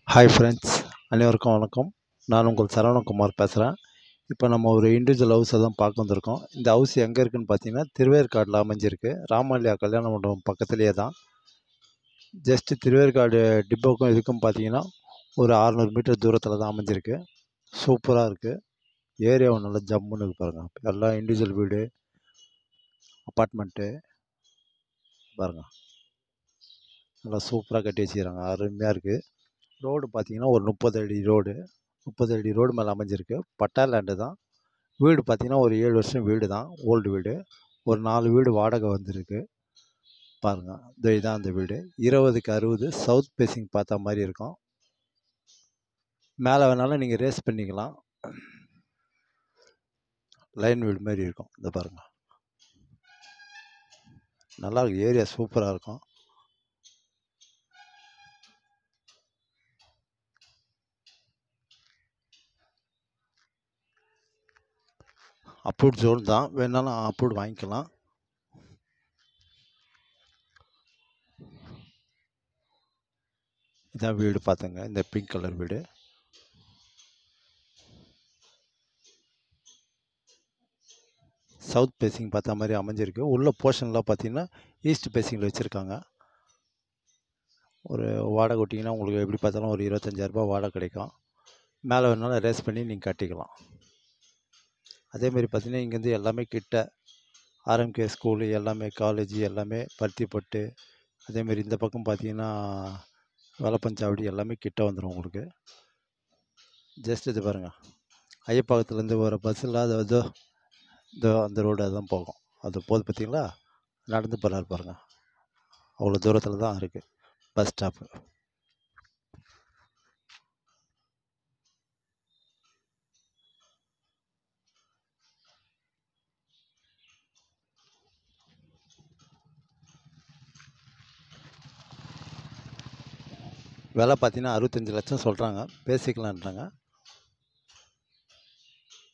hi friends அனைவருக்கும் வணக்கம் நான் உங்கள் சரவணகுமார் பேசுகிறேன் இப்போ நம்ம ஒரு இண்டிவிஜுவல் ஹவுஸை தான் பார்க்க வந்திருக்கோம் இந்த ஹவுஸ் எங்கே இருக்குதுன்னு பார்த்தீங்கன்னா திருவேற்காடில் அமைஞ்சிருக்கு ராமாலயா கல்யாண மண்டபம் பக்கத்துலேயே தான் ஜஸ்ட்டு திருவேற்காடு டிப்போக்கும் இதுக்கும் பார்த்தீங்கன்னா ஒரு அறநூறு மீட்டர் தூரத்தில் தான் அமைஞ்சிருக்கு சூப்பராக இருக்குது ஏரியாவும் நல்லா ஜம்முன்னு இருக்கு பாருங்கள் எல்லாம் இண்டிவிஜுவல் வீடு அப்பார்ட்மெண்ட்டு பாருங்கள் நல்லா சூப்பராக கட்டி வச்சுக்கிறாங்க அருமையாக இருக்குது ரோடு பார்த்தீங்கன்னா ஒரு முப்பது அடி ரோடு முப்பது அடி ரோடு மேலே அமைஞ்சிருக்கு பட்டா லேண்டு தான் வீடு பார்த்தீங்கன்னா ஒரு ஏழு வருஷம் வீடு தான் ஓல்டு வீடு ஒரு நாலு வீடு வாடகை வந்திருக்கு பாருங்கள் இந்த இதுதான் அந்த வீடு இருபதுக்கு அறுபது சவுத் பேசிங் பார்த்த மாதிரி இருக்கும் மேலே வேணாலும் நீங்கள் ரேஸ் பண்ணிக்கலாம் லைன் வீடு மாதிரி இருக்கும் இந்த பாருங்கள் நல்லா இருக்கு ஏரியா சூப்பராக இருக்கும் அப்ரூவ்ட் ஜோன் தான் வேணாலும் அப்ரூவ்ட் வாங்கிக்கலாம் இதான் வீடு பார்த்துங்க இந்த பிங்க் கலர் வீடு சவுத் பேசிங் பார்த்த மாதிரி அமைஞ்சிருக்கு உள்ள போர்ஷன்லாம் பார்த்தீங்கன்னா ஈஸ்ட் பேசிங்கில் வச்சுருக்காங்க ஒரு வாடகை விட்டிங்கன்னா உங்களுக்கு எப்படி பார்த்தாலும் ஒரு இருபத்தஞ்சாயிரரூபா வாடகை கிடைக்கும் மேலே வேணாலும் ரேஸ் பண்ணி நீங்கள் கட்டிக்கலாம் அதேமாரி பார்த்தீங்கன்னா இங்கேருந்து எல்லாமே கிட்ட ஆர்எம்கே ஸ்கூலு எல்லாமே காலேஜ் எல்லாமே பருத்திப்பட்டு அதேமாரி இந்த பக்கம் பார்த்தீங்கன்னா வேலப்பஞ்சாவடி எல்லாமே கிட்ட வந்துடும் உங்களுக்கு ஜஸ்ட் இது பாருங்கள் ஐயப்பாக்கத்துலேருந்து வர பஸ்ஸில் அது இதோ இதோ அந்த ரோடு அதான் போகும் அது போகுது பார்த்தீங்களா நடந்து போகிறாரு பாருங்கள் அவ்வளோ தூரத்தில் தான் இருக்குது பஸ் ஸ்டாப்பு விலை பார்த்தீங்கன்னா அறுபத்தஞ்சி லட்சம் சொல்கிறாங்க பேசிக்கலான்றாங்க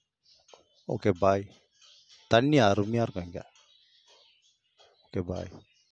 ஓகே பாய் தண்ணி அருமையாக இருக்கும் இங்கே ஓகே பாய்